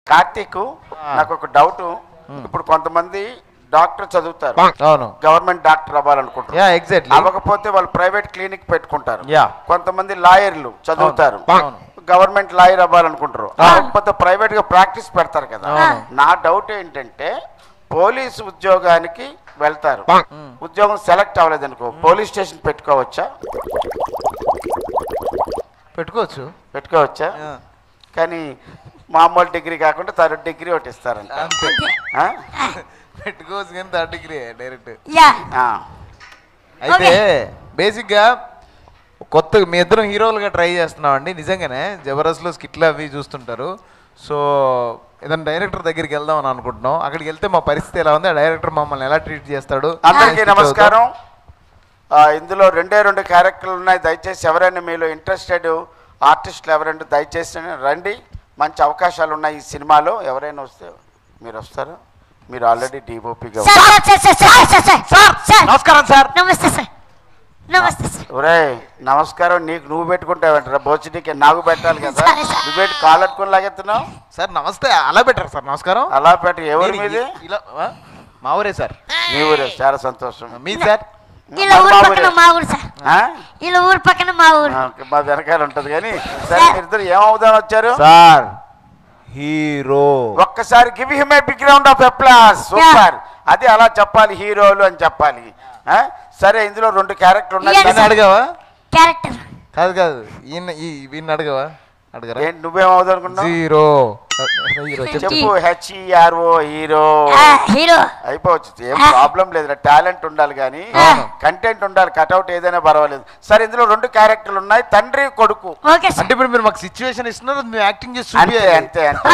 కార్తీక్ నాకు ఒక డౌట్ ఇప్పుడు కొంతమంది డాక్టర్ చదువుతారు అవును గవర్నమెంట్ డాక్టర్ అవ్వాలనుకుంటారు యా ఎగ్జాక్ట్లీ అవ్వకపోతే వాళ్ళు ప్రైవేట్ క్లినిక్ పెట్టుకుంటారు Yeah. కొంతమంది లాయర్లు చదువుతారు అవును. గవర్నమెంట్ లాయర్ అవ్వాలనుకుంటారు అవ్వకపోతే ప్రైవేట్ గా ప్రాక్టీస్ పెడతారు కదా అవును. నా డౌట్ ఏంటంటే పోలీసు ఉద్యోగానికి వెళ్తారు ఉద్యోగం సెలెక్ట్ అవ్వలేదు అనుకో పోలీస్ స్టేషన్ పెట్టుకోవచ్చా పెట్టుకోవచ్చు పెట్టుకోవచ్చా కానీ మామూలు డిగ్రీ కాకుండా థర్డ్ డిగ్రీ ఒకటి ఇస్తారంట అంతే ఆ? పెట్టుకోవచ్చు కానీ థర్డ్ డిగ్రీ డైరెక్ట్ యా ఆ. అయితే బేసిక్గా కొత్త మీ ఇద్దరం హీరోలుగా ట్రై చేస్తున్నామండి నిజంగానే జబర్దస్త్లో స్కిట్లు అవి చూస్తుంటారు సో ఏదైనా డైరెక్టర్ దగ్గరికి వెళ్దాం అని అనుకుంటున్నాం అక్కడికి వెళ్తే మా పరిస్థితి ఎలా ఉంది ఆ డైరెక్టర్ మమ్మల్ని ఎలా ట్రీట్ చేస్తాడు అందరికీ Skit నమస్కారం ఆ, ఇందులో రెండే రెండు క్యారెక్టర్లు ఉన్నాయి దయచేసి ఎవరైనా మీలో ఇంట్రెస్టెడ్ ఆర్టిస్టులు ఎవరైనా దయచేసి రండి మంచి అవకాశాలు ఉన్నాయి ఈ సినిమాలో ఎవరైనా వస్తే మీరు వస్తారా మీరు ఆల్రెడీ డిఓపిగా sir sir sir sir sir sir sir sir నమస్కారం సార్ నమస్తే సార్ నమస్తే సార్ ఒరే నమస్కారం నీకు నువ్వు పెట్టుకుంటావంటారా బోచిడికి నాకు పెట్టాలి కదా సరే, సరే. నువ్వు పెట్టి కాలట్టుకుని లాగెత్తున్నావు సార్ నమస్తే అలా పెట్టారు సార్ నమస్కారం అలా పెట్టి ఎవరి నేను మీది ఇ- ఇలా ఆ? మా ఊరే సార్ మీ ఊరే చాలా సంతోషం మీది సార్ ఇలా మాది ఊరు మా పక్కన ఊరే. మా ఊరు సార్ ఆ? ఇలా ఊరు పక్కన మా ఊరు ఆ, మా వెనకాల ఉంటది కానీ సరే మీరిద్దరు ఏమవుదాం వచ్చారు సార్ హీరో ఒక్కసారి give him a big round of applause super అది అలా చెప్పాలి హీరోలు అని చెప్పాలి ఆ? సరే ఇందులో రెండు క్యారెక్టర్ ఉన్నాయి Yes, ఈయన sir. అడగవా క్యారెక్టర్ కాదు కాదు ఈయన ఈ వీడిని అడగవా అడగరా ఏంటి నువ్వేమవుదాం అనుకున్నావు జీరో హీరో చెప్పు చెప్పు హెచ్ఈఆర్ఓ హీరో హీరో అయిపోవచ్చు ఏం ప్రాబ్లం లేదు టాలెంట్ ఉండాలి కానీ కంటెంట్ ఉండాలి కట్అవుట్ ఏదైనా పర్వాలేదు సరే ఇందులో రెండు క్యారెక్టర్లు ఉన్నాయి తండ్రి కొడుకు ఓకే సార్ అంటే ఇప్పుడు మీరు మాకు సిచ్యువేషన్ ఇస్తున్నారు మేము యాక్టింగ్ చేసి అంతే చూపియాలి. అంతే అంతే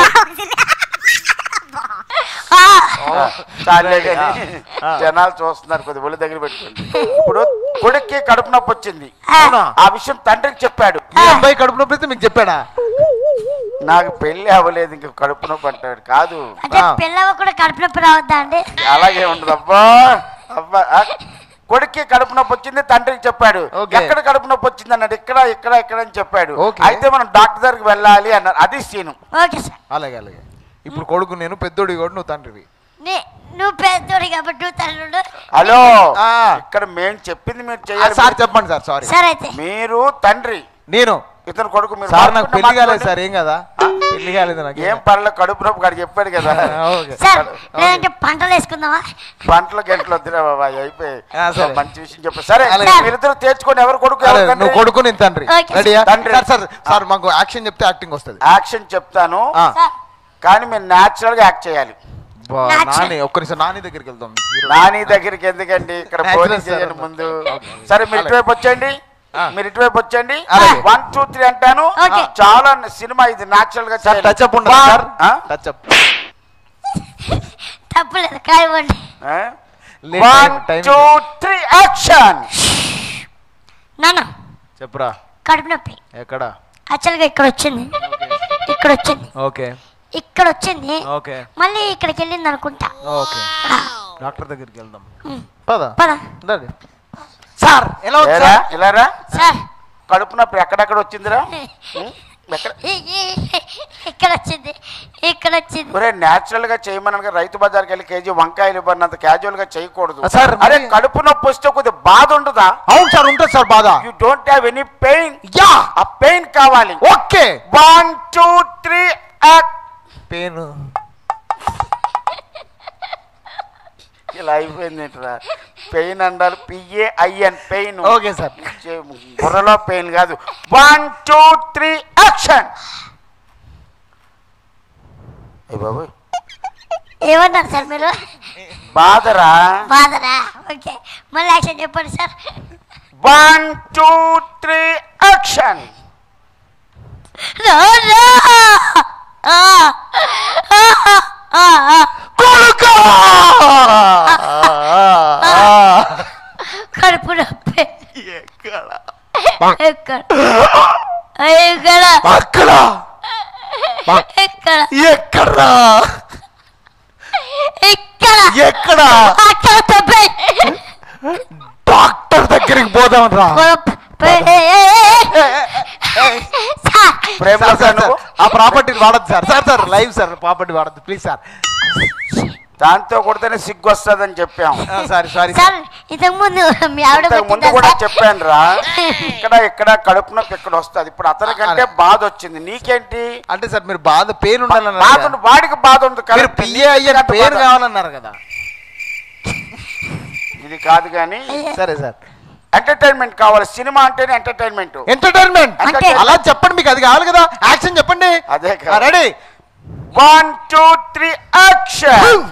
చాలే కానీ జనాలు చూస్తున్నారు కొద్ది ఒళ్ళు దగ్గర పెట్టుకోండి ఇప్పుడు కొడుక్కి కడుపు నొప్పి వచ్చింది అవునా? ఆ విషయం తండ్రికి చెప్పాడు మీ అబ్బాయి కడుపు నొప్పి అయితే మీకు చెప్పాడా నాకు పెళ్లి అవ్వలేదు ఇంక కడుపు నొప్పి అంటాడు కాదు అంటే ఆ. పిల్లవ కూడా కడుపు నొప్పి రావద్దా అండి అలాగే ఉండదు అబ్బా అబ్బా ఆ, కొడుక్కి కడుపు నొప్పి వచ్చింది తండ్రికి చెప్పాడు Okay. ఎక్కడ కడుపు నొప్పి వచ్చింది అన్నాడు ఇక్కడ ఇక్కడ ఇక్కడ అని చెప్పాడు Okay. అయితే మనం డాక్టర్ దగ్గరికి వెళ్ళాలి అన్నారు అది సీను ఓకే సార్ అలాగే అలాగే ఇప్పుడు కొడుకు నేను పెద్దోడి కూడా నువ్వు తండ్రివి నీ నువ్వు పెద్దోడు కాబట్టి నువ్వు తల్లుడు హలో ఆ. ఇక్కడ మేము చెప్పింది మీరు ఆ, చేయాలి సార్ చెప్పండి సార్ సారీ సార్ అయితే మీరు తండ్రి నేను ఇతను కొడుకు మీరు సార్ నాకు మాట్లాడుకుంటే పెళ్లి కాలేదు మాట్లాడండి. సార్ ఏం కదా పెళ్లి కాలేదు నాకు ఏం పర్లేదు కడుపు నొప్పి కాడికి చెప్పాడు కదా ఓకే సార్ లేదంటే పంటలు వేసుకుందామా పంటల గంటలు వద్దురా బాబా అయిపోయి ఆ, సరే. మంచి విషయం చెప్పు సరే అలాగే. మీరిద్దరు తేల్చుకొని ఎవరు కొడుకు ఎవరు అరే, తండ్రి? నువ్వు కొడుకు నేను తండ్రి ఓకే. రెడీయా తండ్రి. సార్ సార్ సార్ మాకు యాక్షన్ చెప్తే యాక్టింగ్ వస్తుంది యాక్షన్ చెప్తాను ఆ. సార్ కానీ మీరు న్యాచురల్ గా యాక్ట్ చేయాలి బా, Natural. నాని ఒక్క నిమిషం నాని దగ్గరికి వెళ్దాం హీరో. నాని దగ్గరికి ఎందుకండి ఇక్కడ Natural పోలీస్ sir. చేయండి ముందు ఓకే. సరే మీరు ఇటువైపు వచ్చేయండి ఆ. మీరు ఇటువైపు వచ్చేయండి అలాగే. వన్ టూ త్రీ అంటాను ఓకే. చాలా సినిమా ఇది న్యాచురల్ గా సార్ చేయాలి. టచ్ అప్ ఉండదు One. సార్ ఆ? టచ్ అప్ తప్పులేదు కానివ్వండి ఆ? లేదు, వన్ time- time టూ లేదు. త్రీ యాక్షన్ నాన్న చెప్పురా కడుపు నొప్పి ఎక్కడ యాక్చువల్గా ఇక్కడ వచ్చింది ఇక్కడ వచ్చింది ఓకే ఇక్కడ వచ్చింది ఓకే మళ్ళీ ఇక్కడికి వెళ్ళింది అనుకుంటా ఓకే డాక్టర్ దగ్గరికి వెళ్దాం పద పద రండి. సార్ ఎలా ఉంది ఏరా, సార్ ఇలారా సార్ కడుపు నొప్పి ఎక్కడెక్కడ వచ్చిందిరా ఉం? ఎక్కడ ఈ- ఈ- ఇక్కడ వచ్చింది ఇక్కడ వచ్చింది ఒరే న్యాచురల్ గా చేయమనగా రైతు బజార్కి వెళ్ళి కేజీ వంకాయలు ఇవ్వనంత క్యాజువల్ గా చేయకూడదు ఆ, సార్, అరే మరి- కడుపు నొప్పి వస్తే కొద్దిగా బాధ ఉండదా అవును సార్ ఉంటుంది సార్ బాధ you don't have any pain yeah ఆ పెయిన్ కావాలి okay one two three pain ఇలా అయిపోయింది పెయిన్ అండాలి P A I N pain okay sir బుర్రలో పెయిన్ కాదు వన్ టూ త్రీ యాక్షన్ బాబు ఏమన్నారు సార్ మీరు బాధరా బాధరా ఓకే మళ్ళీ యాక్షన్ చెప్పండి sir one two three action రా, రా. ఆ, ఆ, ఆ, ఆ. కడుపు నొప్పి ఎక్కడ ఎక్కడ అక్కడ ఎక్కడ ఎక్కడ్రా ఎక్కడ ఎక్కడ అక్కడ తప్పే డాక్టర్ దగ్గరికి పోదాం రా సార్ ప్రేమలో సార్, సార్, నువ్వు సార్, ఆ ప్రాపర్టీ వాడద్దు sir sir sir live sir property వాడద్దు ప్లీజ్ సార్ దాంతో కొడితేనే సిగ్గు వస్తుందని చెప్పాం సారీ సారీ సార్ ఇంతకు ముందు మీ ఆవిడ ఇంతకు ముందు పెట్టిందా కూడా సార్? చెప్పాను రా ఇక్కడ ఇక్కడ కడుపు నొప్పి ఇక్కడ వస్తుంది ఇప్పుడు అతనికంటే బాధ వచ్చింది నీకేంటి అంటే సార్ మీరు బాధ పెయిన్ బాధ ఉండాలన్నారు ఉంది, వాడికి బాధ ఉంది మీరు correct. పిఏ అయ్యే నీకంటే పేరు బాధ. కావాలన్నారు కదా ఇది కాదు కానీ సరే సార్ ఎంటర్టైన్మెంట్ కావాలి సినిమా అంటేనే ఎంటర్టైన్మెంట్ ఎంటర్టైన్మెంట్ అంటే- అలా చెప్పండి మీకు అది కావాలి కదా యాక్షన్ చెప్పండి అదే కాదు. Ready one two three action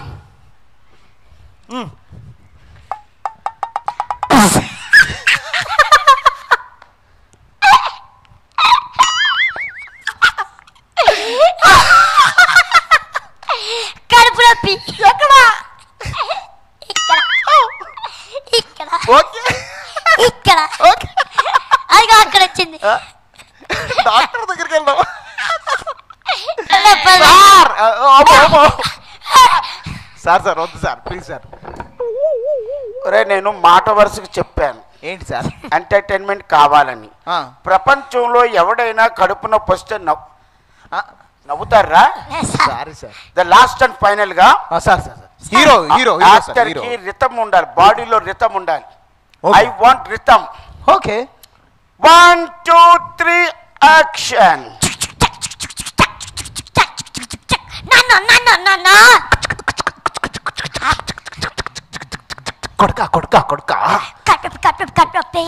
కడుపు నొప్పి ఎక్కడ ఇక్కడ ఇక్కడ ఓకే ఇక్కడ ఓకే అదిగో అక్కడ వచ్చింది డాక్టర్ దగ్గరికి వెళ్దాం నొప్పి. సార్ అమ్మో, అమ్మో. సార్ సార్ వద్దు సార్ ప్లీజ్ సార్ ఒరే నేను మాట వరుసకు చెప్పాను ఏంటి సార్ ఎంటర్టైన్మెంట్ కావాలని ఆ, ప్రపంచంలో ఎవడైనా కడుపు నొప్పి వస్తే నవ్వు ఆ, నవ్వుతారా Yes, sir. Sorry sir the last and final గా ఆ, sir sir sir hero hero hero sir actor hero కి రితం ఉండాలి బాడీలో రితం ఉండాలి Okay. I want rhythm okay one two three action నన్ను నన్ను నన్ను కొడుక కొడుక కొడుక కట్టు కట్టు కట్టు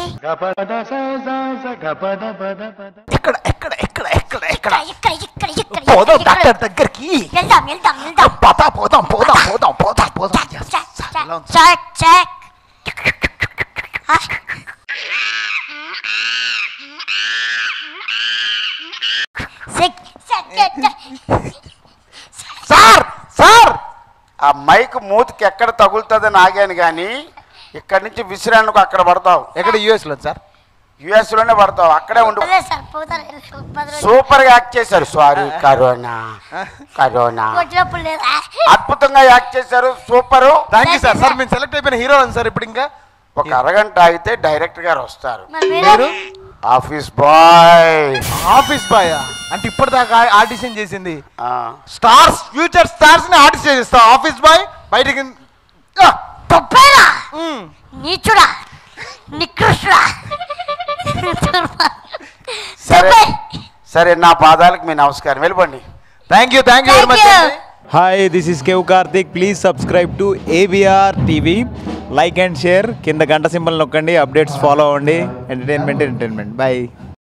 ఎక్కడ ఎక్కడ ఎక్కడ ఎక్కడ ఎక్కడ ఇక్కడ ఇక్కడ ఇక్కడ ఇక్కడ పోదాం ఇక్కడ. డాక్టర్ దగ్గరికి వెళ్దాం వెళ్దాం వెళ్దాం పోతా పోదాం పోదాం పోదాం పోదాం పోదాం చెక్ చెక్ సార్, ఎలా ఉంది చెక్ చెక్ ఆ, check check check check. Sir sir ఆ మైక్ మూతికి ఎక్కడ తగులుతుందని ఆగాను కానీ ఇక్కడి నుంచి విసిరానుకు అక్కడ పడతావు ఎక్కడ యుఎస్ లో సార్ యుఎస్ లోనే పడతావు అక్కడే ఉండు అదే సార్ పోతారు పది రోజులు సూపర్ గా యాక్ట్ చేశారు సారీ కరోనా కరోనా వచ్చినప్పుడు లేదా అద్భుతంగా యాక్ట్ చేశారు super thank you sir sir మేము సెలెక్ట్ అయిపోయిన హీరో సార్ ఇప్పుడు ఇంకా ఒక అరగంట ఆగితే డైరెక్టర్ గారు వస్తారు మరి మీరు మీరు ఆఫీస్ బాయ్ ఆఫీస్ బాయ్ అంటే ఇప్పటిదాకా ఆడిషన్ చేసింది స్టార్స్ ఫ్యూచర్ స్టార్స్ ని ఆడిషన్ చేస్తా ఆఫీస్ బాయ్ బయటికి ఆ, తప్పేరా మ్. నీచుడా నికృష్టుడా సరే చెప్పే. సరే నా పాదాలకు మీ నమస్కారం వెళ్ళిపోండి thank you thank you very Thank much you. అండి హాయ్ దిస్ ఇస్ కేవ్ Karthik please subscribe to ABR TV like and share కింద గంట సింబల్ నొక్కండి అప్డేట్స్ ఫాలో అవ్వండి ఎంటర్టైన్మెంట్ ఎంటర్టైన్మెంట్ బాయ్